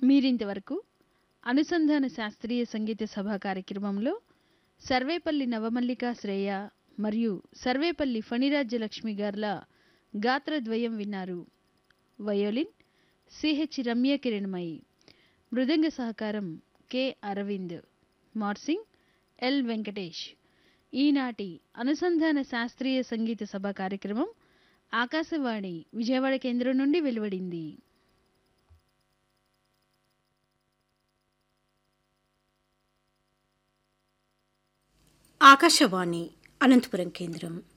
మీరింతవరకు అనుసంధాన శాస్త్రీయ సంగీత సభ కార్యక్రమంలో సర్వేపల్లి నవమల్లిక శ్రేయ మరియు సర్వేపల్లి ఫణిరాజ్యలక్ష్మి గార్ల గాత్రద్వయం విన్నారు వయోలిన్ సిహెచ్ రమ్య కిరణ్మయి మృదంగ సహకారం కె అరవింద్ మార్సింగ్ ఎల్ వెంకటేష్ ఈనాటి అనుసంధాన శాస్త్రీయ సంగీత సభ కార్యక్రమం ఆకాశవాణి విజయవాడ కేంద్రం నుండి వెలువడింది ఆకాశవాణి అనంతపురం కేంద్రం